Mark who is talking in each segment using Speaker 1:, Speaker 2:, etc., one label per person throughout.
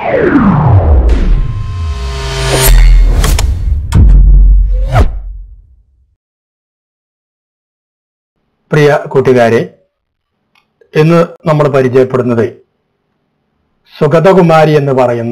Speaker 1: പ്രിയ കൂട്ടുകാരെ ഇന്ന് നമ്മൾ പരിചയപ്പെടുന്നത് സുഗതകുമാരി എന്ന് പറയുന്ന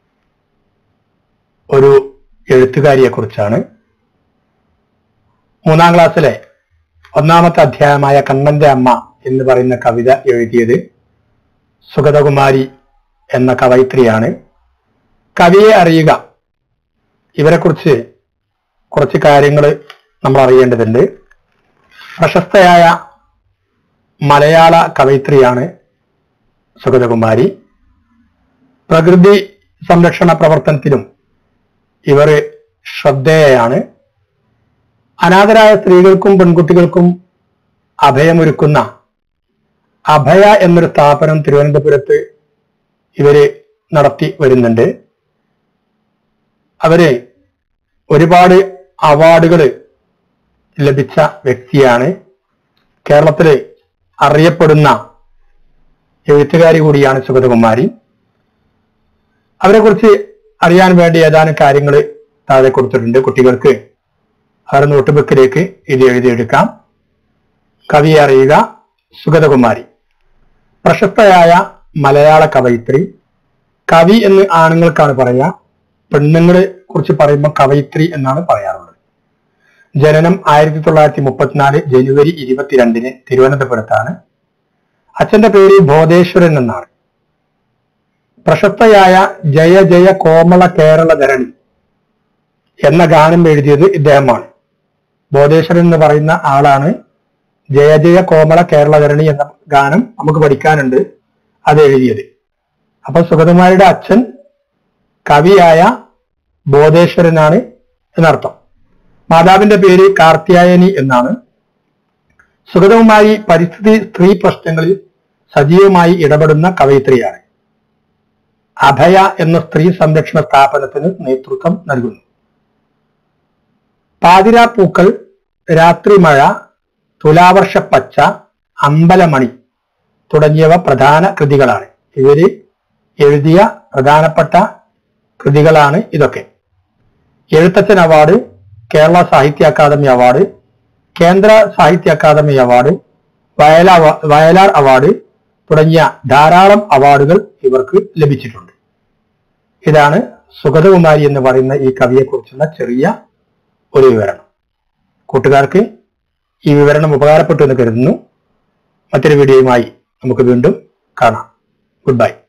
Speaker 1: ഒരു എഴുത്തുകാരിയെ കുറിച്ചാണ് മൂന്നാം ക്ലാസ്സിലെ ഒന്നാമത്തെ അധ്യായമായ കണ്ണന്റെ അമ്മ എന്ന് പറയുന്ന കവിത എഴുതിയത് സുഗതകുമാരി എന്ന കവയിത്രിയാണ് കവിയെ അറിയുക ഇവരെക്കുറിച്ച് കുറച്ച് കാര്യങ്ങൾ നമ്മൾ അറിയേണ്ടതുണ്ട് പ്രശസ്തയായ മലയാള കവയിത്രിയാണ് സുഗതകുമാരി പ്രകൃതി സംരക്ഷണ പ്രവർത്തനത്തിലും ഇവർ ശ്രദ്ധേയയാണ് അനാഥരായ സ്ത്രീകൾക്കും പെൺകുട്ടികൾക്കും അഭയമൊരുക്കുന്ന അഭയ എന്നൊരു സ്ഥാപനം തിരുവനന്തപുരത്ത് ഇവര് നടത്തി വരുന്നുണ്ട് അവര് ഒരുപാട് അവാർഡുകൾ ലഭിച്ച വ്യക്തിയാണ് കേരളത്തില് അറിയപ്പെടുന്ന എഴുത്തുകാരി കൂടിയാണ് സുഗതകുമാരി അവരെ കുറിച്ച് അറിയാൻ വേണ്ടി ഏതാനും കാര്യങ്ങൾ താഴെ കൊടുത്തിട്ടുണ്ട് കുട്ടികൾക്ക് അവരുടെ നോട്ട്ബുക്കിലേക്ക് ഇത് എഴുതിയെടുക്കാം കവിയെ അറിയുക സുഗതകുമാരി പ്രശസ്തയായ മലയാള കവയിത്രി കവി എന്ന് ആണുങ്ങൾക്കാണ് പറയുക പെണ്ണുങ്ങളെ കുറിച്ച് പറയുമ്പോൾ കവയിത്രി എന്നാണ് പറയാറുള്ളത് ജനനം ആയിരത്തി തൊള്ളായിരത്തി മുപ്പത്തിനാല് ജനുവരി ഇരുപത്തിരണ്ടിന് തിരുവനന്തപുരത്താണ് അച്ഛന്റെ പേര് ബോധേശ്വരൻ എന്നാണ് പ്രശസ്തയായ ജയ ജയ കോമള കേരള ധരണി എന്ന ഗാനം എഴുതിയത് ഇദ്ദേഹമാണ് ബോധേശ്വരൻ എന്ന് പറയുന്ന ആളാണ് ജയ ജയ കോമള കേരള ധരണി എന്ന ഗാനം നമുക്ക് പഠിക്കാനുണ്ട് അത് എഴുതിയത് അപ്പൊ സുഗതകുമാരിയുടെ അച്ഛൻ കവിയായ ബോധേശ്വരനാണ് എന്നർത്ഥം മാതാവിന്റെ പേര് കാർത്യായനി എന്നാണ് സുഗതകുമാരി പരിസ്ഥിതി സ്ത്രീ പ്രശ്നങ്ങളിൽ സജീവമായി ഇടപെടുന്ന കവയിത്രിയാണ് അഭയ എന്ന സ്ത്രീ സംരക്ഷണ സ്ഥാപനത്തിന് നേതൃത്വം നൽകുന്നു പാതിരാപ്പൂക്കൾ രാത്രിമഴ തുലാവർഷ പച്ച അമ്പലമണി തുടങ്ങിയവ പ്രധാന കൃതികളാണ് ഇവര് എഴുതിയ പ്രധാനപ്പെട്ട കൃതികളാണ് ഇതൊക്കെ എഴുത്തച്ഛൻ അവാർഡ് കേരള സാഹിത്യ അക്കാദമി അവാർഡ് കേന്ദ്ര സാഹിത്യ അക്കാദമി അവാർഡ് വയലാ വയലാർ അവാർഡ് തുടങ്ങിയ ധാരാളം അവാർഡുകൾ ഇവർക്ക് ലഭിച്ചിട്ടുണ്ട് ഇതാണ് സുഗതകുമാരി എന്ന് പറയുന്ന ഈ കവിയെക്കുറിച്ചുള്ള ചെറിയ ഒരു വിവരണം കൂട്ടുകാർക്ക് ഈ വിവരണം ഉപകാരപ്പെട്ടു എന്ന് കരുതുന്നു മറ്റൊരു വീഡിയോയുമായി നമുക്ക് വീണ്ടും കാണാം ഗുഡ് ബൈ